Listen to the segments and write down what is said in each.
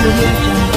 audio jungle.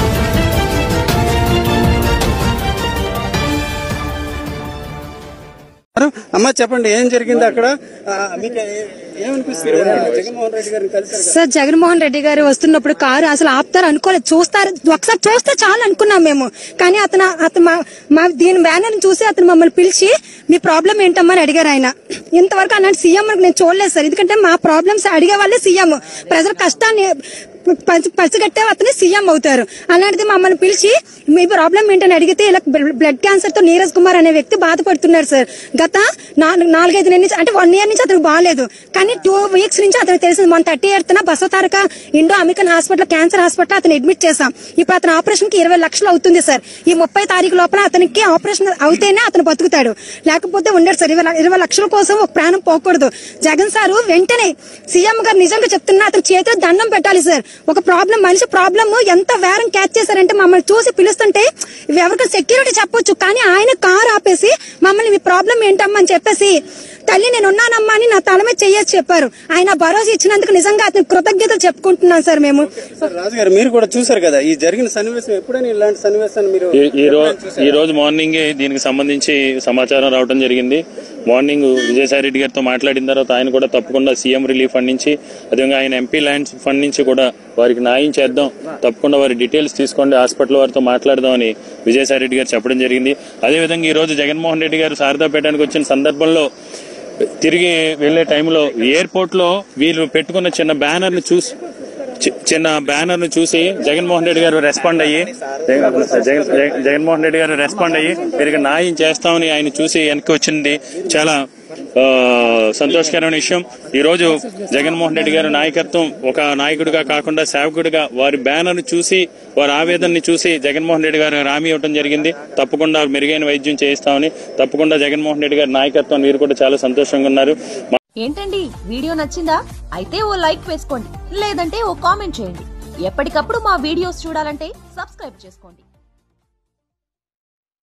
అమ్మ చెప్పండి ఏం జరిగింది అక్కడ ఆ, మీకు ఏ- ఏమనిపిస్తుంది జగన్మోహన్ రెడ్డి గారిని కలిసారు కదా సార్ జగన్మోహన్ రెడ్డి గారు వస్తున్నప్పుడు కారు అసలు ఆపుతారు అనుకోలేదు చూస్తారు ఒకసారి చూస్తే చాలు అనుకున్నాం మేము కానీ అతను అతను మా- మా దీని బ్యానర్ చూసి అతను మమ్మల్ని పిలిచి మీ ప్రాబ్లం ఏంటమ్మా అని అడిగారు ఆయన ఇంతవరకు అలాంటి సీఎం నేను చూడలేదు సార్ ఎందుకంటే మా ప్రాబ్లమ్స్ అడిగే వాళ్ళే సీఎం ప్రజల కష్టాన్ని పసి- పసిగట్టే అతను సీఎం అవుతారు అలాంటిది మమ్మల్ని పిలిచి మీ ప్రాబ్లం ఏంటని అడిగితే ఇలా బ్లడ్ క్యాన్సర్ తో నీరజ్ కుమార్ అనే వ్యక్తి బాధపడుతున్నారు సార్ గత నాలుగు నాలుగైదు నెలల నుంచి అంటే వన్ ఇయర్ నుంచి అతనికి బాగాలేదు కానీ టూ వీక్స్ నుంచి అతనికి తెలిసింది మన thirty eighth Basavataraka Indo American hospital cancer hospital అతను అడ్మిట్ చేశాం ఇప్పుడు అతని ఆపరేషన్ కి ఇరవై లక్షలు అవుతుంది సార్ ఈ ముప్పై తారీఖు లోపల అతనికి ఆపరేషన్ అవుతేనే అతను బతుకుతాడు లేకపోతే ఉండడు సార్ ఇరవై ల- ఇరవై లక్షల కోసం ఒక ప్రాణం పోకూడదు జగన్ సార్ వెంటనే సీఎం గారు నిజంగా చెప్తున్నా అతని చేతిలో దండం పెట్టాలి సార్ ఒక ప్రాబ్లం మనిషి ప్రాబ్లమ్ ఎంత వేరం క్యాచ్ చేశారంటే మమ్మల్ని చూసి పిలుస్తుంటే ఎవరికి సెక్యూరిటీ చెప్పొచ్చు కానీ ఆయన కారు ఆపేసి మమ్మల్ని మీ ప్రాబ్లం ఏంటమ్మా అని చెప్పేసి తల్లి నేను ఉన్నానమ్మా అని నా తల మీద చెయ్యొచ్చు చెప్పారు ఆయన భరోసా ఇచ్చినందుకు నిజంగా అతని కృతజ్ఞతలు చెప్పుకుంటున్నాం సార్ మేము సార్ రాజు గారు మీరు కూడా చూసారు కదా ఈ జరిగిన సన్నివేశం ఎప్పుడైనా ఇలాంటి సన్నివేశాన్ని మీరు ఈ- ఈ రోజు ఈ రోజు మార్నింగ్ దీనికి సంబంధించి సమాచారం రావడం జరిగింది మార్నింగ్ విజయసాయి రెడ్డి గారితో మాట్లాడిన తర్వాత ఆయన కూడా తప్పకుండా సీఎం రిలీఫ్ ఫండ్ నుంచి అదేవిధంగా ఆయన ఎంపీ ల్యాండ్స్ ఫండ్ నుంచి కూడా వారికి న్యాయం చేద్దాం తప్పకుండా వారి డీటెయిల్స్ తీసుకోండి హాస్పిటల్ వారితో మాట్లాడదామని విజయసాయి రెడ్డి గారు చెప్పడం జరిగింది అదేవిధంగా ఈ రోజు జగన్మోహన్ రెడ్డి గారు శారదాపేటానికి వచ్చిన సందర్భంలో తిరిగి వెళ్లే టైంలో ఎయిర్పోర్ట్ లో వీళ్ళు పెట్టుకున్న చిన్న బ్యానర్ ని చూసి చి- చిన్న బ్యానర్ ను చూసి జగన్మోహన్ రెడ్డి గారు రెస్పాండ్ అయ్యి జగన్- జగన్- జగన్- జగన్మోహన్ రెడ్డి గారు రెస్పాండ్ అయ్యి వీరికి న్యాయం చేస్తామని ఆయన చూసి వెనక్కి వచ్చింది చాలా ఆ, సంతోషకరమైన విషయం ఈ రోజు జగన్మోహన్ రెడ్డి గారి నాయకత్వం ఒక నాయకుడిగా కాకుండా సేవకుడిగా వారి బ్యానర్ ను చూసి వారి ఆవేదనని చూసి జగన్మోహన్ రెడ్డి గారు హామీ ఇవ్వడం జరిగింది తప్పకుండా మెరుగైన వైద్యం చేయిస్తామని తప్పకుండా జగన్మోహన్ రెడ్డి గారి నాయకత్వం వీరు కూడా చాలా సంతోషంగా ఉన్నారు ఏంటండి వీడియో నచ్చిందా అయితే ఓ లైక్ వేసుకోండి లేదంటే ఓ కామెంట్ చేయండి ఎప్పటికప్పుడు మా వీడియోస్ చూడాలంటే సబ్స్క్రైబ్ చేసుకోండి